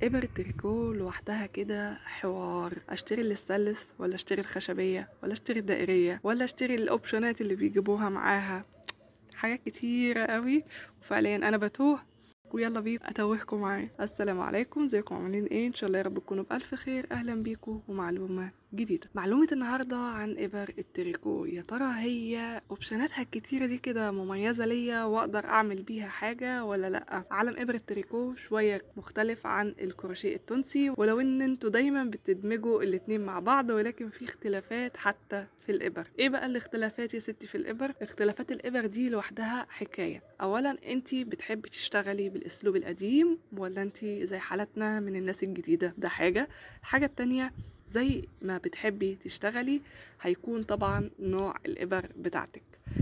ابر التريكو لوحدها كده حوار اشتري الستانلس ولا اشتري الخشبيه ولا اشتري الدائريه ولا اشتري الاوبشنات اللي بيجيبوها معاها حاجات كتيره قوي وفعليا انا بتوه ويلا بينا اتوهكم معايا السلام عليكم ازيكم عاملين ايه ان شاء الله يا رب تكونوا بالف خير اهلا بيكم ومعلومه جديده معلومه النهارده عن ابر التريكو يا ترى هي اوبشناتها الكتيره دي كده مميزه ليا واقدر اعمل بيها حاجه ولا لا عالم ابر التريكو شويه مختلف عن الكروشيه التونسي ولو ان انتوا دايما بتدمجوا الاتنين مع بعض ولكن في اختلافات حتى في الابر ايه بقى الاختلافات يا ستي في الابر اختلافات الابر دي لوحدها حكايه اولا انت بتحبي تشتغلي بالاسلوب القديم ولا انت زي حالتنا من الناس الجديده ده حاجه الحاجه التانية زي ما بتحبي تشتغلي هيكون طبعا نوع الإبر بتاعتك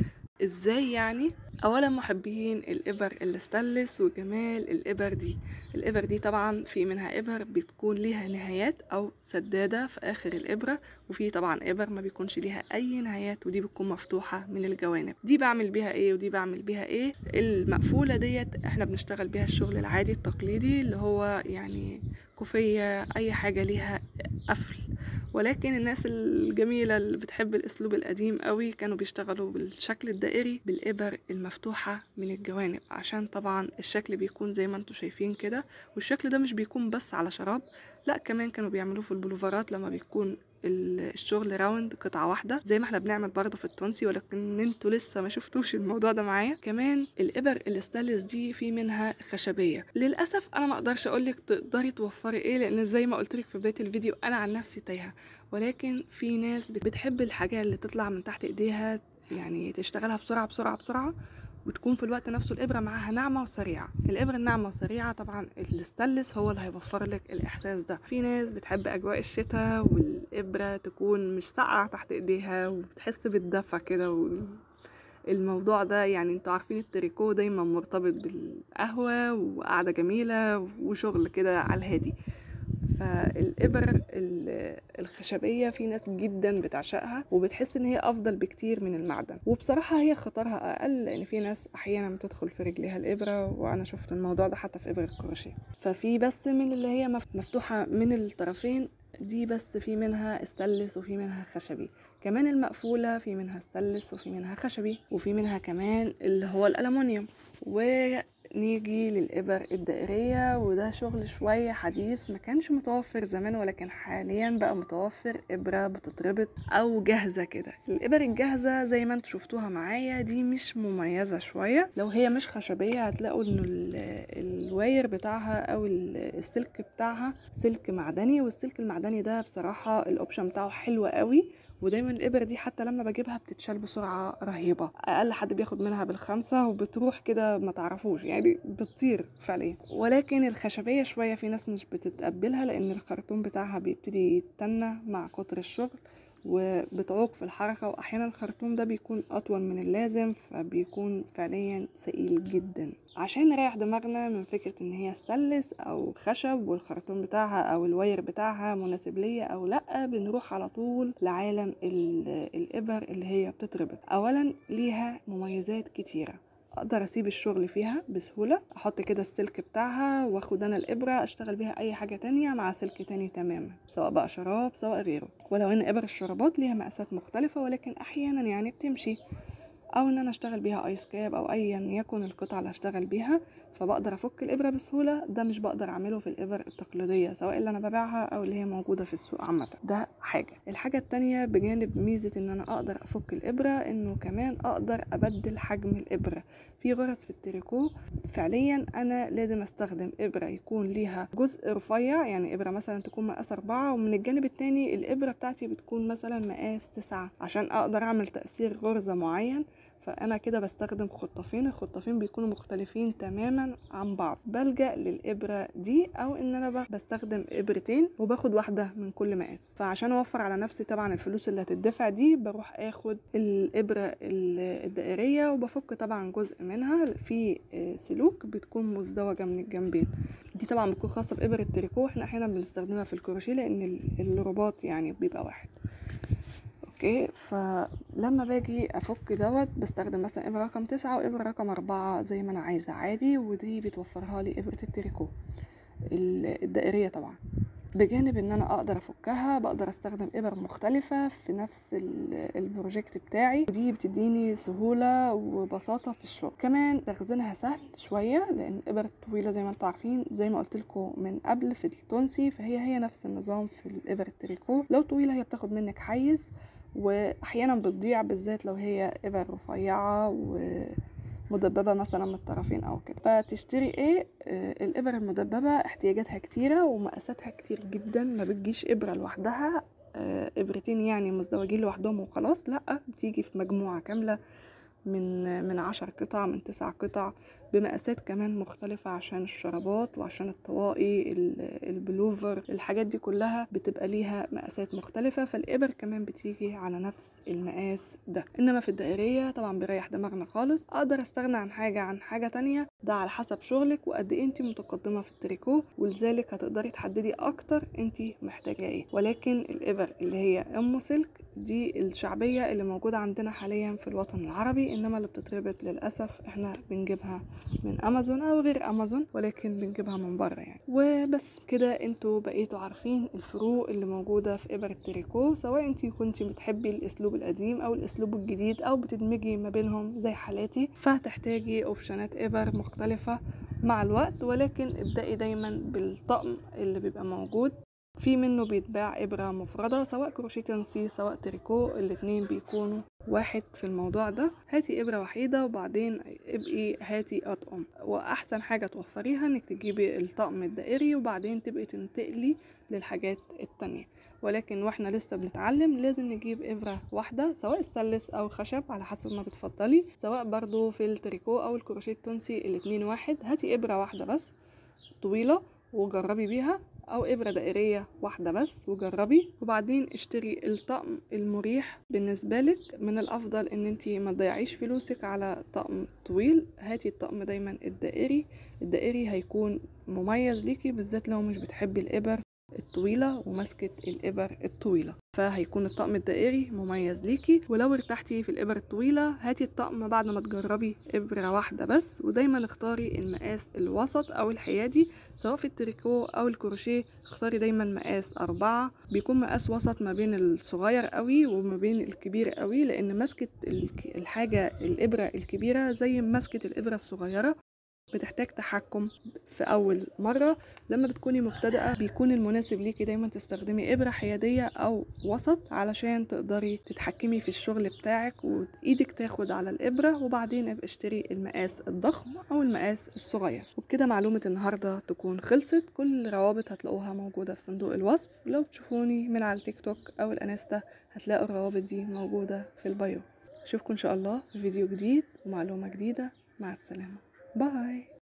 ازاي يعني اولا محبين الابر الاستانلس وجمال الابر دي الابر دي طبعا في منها ابر بتكون ليها نهايات او سداده في اخر الابره وفي طبعا ابر ما بيكونش ليها اي نهايات ودي بتكون مفتوحه من الجوانب دي بعمل بيها ايه ودي بعمل بيها ايه المقفوله ديت احنا بنشتغل بيها الشغل العادي التقليدي اللي هو يعني كوفيه اي حاجه ليها قفل ولكن الناس الجميلة اللي بتحب الأسلوب القديم قوي كانوا بيشتغلوا بالشكل الدائري بالإبر المفتوحة من الجوانب عشان طبعا الشكل بيكون زي ما انتوا شايفين كده والشكل ده مش بيكون بس على شراب لا كمان كانوا بيعملوه في البلوفرات لما بيكون الشغل راوند قطعة واحدة زي ما احنا بنعمل برضه في التونسي ولكن انتوا لسه ما شفتوش الموضوع ده معايا كمان الابر الاستانلس دي في منها خشبية للأسف انا ما اقدرش اقولك تقدري توفري ايه لان زي ما قلت لك في بداية الفيديو انا عن نفسي تايهة ولكن في ناس بتحب الحاجة اللي تطلع من تحت ايديها يعني تشتغلها بسرعة بسرعة بسرعة وتكون في الوقت نفسه الإبرة معاها ناعمة وسريعة الإبرة الناعمة وسريعة طبعا الستانلس هو اللي هيوفر لك الإحساس ده في ناس بتحب أجواء الشتاء والإبرة تكون مش ساقعة تحت إيديها وبتحس بالدفى كده و... الموضوع ده يعني انتوا عارفين التريكو دايما مرتبط بالقهوة وقعدة جميلة وشغل كده على الهادي فالإبر الخشبية في ناس جدا بتعشقها وبتحس ان هي افضل بكتير من المعدن وبصراحة هي خطرها اقل لان في ناس احيانا بتدخل في رجليها الابرة وانا شفت الموضوع ده حتى في ابر الكروشيه ففي بس من اللي هي مفتوحة من الطرفين دي بس في منها استلس وفي منها خشبي كمان المقفولة في منها استلس وفي منها خشبي وفي منها كمان اللي هو الألمونيوم ونيجي للإبر الدائرية وده شغل شوية حديث ما كانش متوفر زمان ولكن حاليا بقى متوفر إبرة بتتربط أو جاهزة كده الإبر الجاهزة زي ما انتوا شفتوها معايا دي مش مميزة شوية لو هي مش خشبية هتلاقوا انه الواير بتاعها أو السلك بتاعها سلك معدني والسلك المعدني ده بصراحة الأوبشن بتاعه حلو قوي ودايما الابر دي حتى لما بجيبها بتتشال بسرعه رهيبه اقل حد بياخد منها بالخمسه وبتروح كده ما تعرفوش يعني بتطير فعليا ولكن الخشبيه شويه في ناس مش بتتقبلها لان الخرطوم بتاعها بيبتدي يتنى مع كتر الشغل وبتعوق في الحركة وأحيانا الخرطوم ده بيكون أطول من اللازم فبيكون فعليا ثقيل جدا عشان نريح دماغنا من فكرة إن هي ستانلس أو خشب والخرطوم بتاعها أو الواير بتاعها مناسب ليا أو لأ بنروح على طول لعالم الإبر اللي هي بتتربط أولا ليها مميزات كتيرة اقدر اسيب الشغل فيها بسهولة احط كده السلك بتاعها واخد انا الابرة اشتغل بيها اي حاجة تانية مع سلك تاني تماما سواء بقى شراب سواء غيره ولو ان ابر الشرابات ليها مقاسات مختلفة ولكن احيانا يعني بتمشي او ان انا اشتغل بيها ايس كاب او ايا يكن القطعه اللي هشتغل بيها فبقدر افك الابره بسهوله ده مش بقدر اعمله في الابر التقليديه سواء اللي انا ببيعها او اللي هي موجوده في السوق عامه ده حاجه الحاجه التانية بجانب ميزه ان انا اقدر افك الابره انه كمان اقدر ابدل حجم الابره في غرز في التريكو فعليا انا لازم استخدم ابره يكون ليها جزء رفيع يعني ابره مثلا تكون مقاس أربعة ومن الجانب التاني الابره بتاعتي بتكون مثلا مقاس تسعة عشان اقدر اعمل تاثير غرزه معين فانا كده بستخدم خطافين الخطافين بيكونوا مختلفين تماما عن بعض بلجا للابره دي او ان انا بستخدم ابرتين وباخد واحده من كل مقاس فعشان اوفر على نفسي طبعا الفلوس اللي هتدفع دي بروح اخد الابره الدائريه وبفك طبعا جزء منها في سلوك بتكون مزدوجه من الجنبين دي طبعا بتكون خاصه بابر التريكو احنا احيانا بنستخدمها في الكروشيه لان الرباط يعني بيبقى واحد اوكي فلما باجي افك دوت بستخدم مثلا ابره رقم تسعة وابره رقم أربعة زي ما انا عايزه عادي ودي بتوفرها لي ابره التريكو ال- الدائرية طبعا بجانب ان انا اقدر افكها بقدر استخدم ابر مختلفة في نفس ال- البروجكت بتاعي ودي بتديني سهولة وبساطة في الشغل كمان تخزينها سهل شوية لان الابر الطويلة زي ما انتم عارفين زي ما قلت لكم من قبل في التونسي فهي هي نفس النظام في الابر التريكو لو طويلة هي بتاخد منك حيز واحيانا بتضيع بالذات لو هي ابر رفيعة ومدببة مثلا من الطرفين او كده فتشتري ايه آه، الابر المدببة احتياجاتها كتيرة ومقاساتها كتير جدا ما بتجيش ابرة لوحدها آه، ابرتين يعني مزدوجين لوحدهم وخلاص لا بتيجي في مجموعة كاملة من من عشر قطع من تسع قطع بمقاسات كمان مختلفة عشان الشرابات وعشان الطواقي ال- البلوفر الحاجات دي كلها بتبقى ليها مقاسات مختلفة فالإبر كمان بتيجي على نفس المقاس ده إنما في الدائرية طبعا بيريح دماغنا خالص أقدر أستغنى عن حاجة عن حاجة تانية ده على حسب شغلك وقد إيه أنت متقدمة في التريكو ولذلك هتقدري تحددي أكتر أنت محتاجة إيه ولكن الإبر اللي هي أم سلك دي الشعبية اللي موجودة عندنا حاليا في الوطن العربي إنما اللي بتتربط للأسف إحنا بنجيبها من امازون او غير امازون ولكن بنجيبها من بره يعني وبس كده انتوا بقيتوا عارفين الفروق اللي موجوده في ابر التريكو سواء انتي كنتي بتحبي الاسلوب القديم او الاسلوب الجديد او بتدمجي ما بينهم زي حالاتي فهتحتاجي اوبشنات ابر مختلفه مع الوقت ولكن ابدأي دايما بالطقم اللي بيبقى موجود في منه بيتباع إبرة مفردة سواء كروشيه تنسي سواء تريكو الاتنين بيكونوا واحد في الموضوع ده هاتي إبرة وحيدة وبعدين ابقي هاتي أطقم وأحسن حاجة توفريها إنك تجيبي الطقم الدائري وبعدين تبقي تنتقلي للحاجات التانية ولكن واحنا لسه بنتعلم لازم نجيب إبرة واحدة سواء ستانلس أو خشب على حسب ما بتفضلي سواء برضو في التريكو أو الكروشيه التونسي الاتنين واحد هاتي إبرة واحدة بس طويلة وجربي بيها او ابره دائريه واحده بس وجربي وبعدين اشتري الطقم المريح بالنسبه لك من الافضل ان انت ما تضيعيش فلوسك على طقم طويل هاتي الطقم دايما الدائري الدائري هيكون مميز ليكي بالذات لو مش بتحبي الابر الطويلة وماسكة الإبر الطويلة فهيكون الطقم الدائري مميز ليكي ولو ارتحتي في الإبر الطويلة هاتي الطقم بعد ما تجربي إبرة واحدة بس ودايما اختاري المقاس الوسط أو الحيادي سواء في التريكو أو الكروشيه اختاري دايما مقاس أربعة بيكون مقاس وسط ما بين الصغير قوي وما بين الكبير قوي لأن ماسكة الك- الحاجة الإبرة الكبيرة زي ماسكة الإبرة الصغيرة بتحتاج تحكم في أول مرة لما بتكوني مبتدئة بيكون المناسب ليكي دايما تستخدمي إبرة حيادية أو وسط علشان تقدري تتحكمي في الشغل بتاعك وإيدك تاخد على الإبرة وبعدين ابقى اشتري المقاس الضخم أو المقاس الصغير وبكده معلومة النهاردة تكون خلصت كل الروابط هتلاقوها موجودة في صندوق الوصف لو تشوفوني من على التيك توك أو الانستا هتلاقوا الروابط دي موجودة في البايو أشوفكم إن شاء الله في فيديو جديد ومعلومة جديدة مع السلامة باي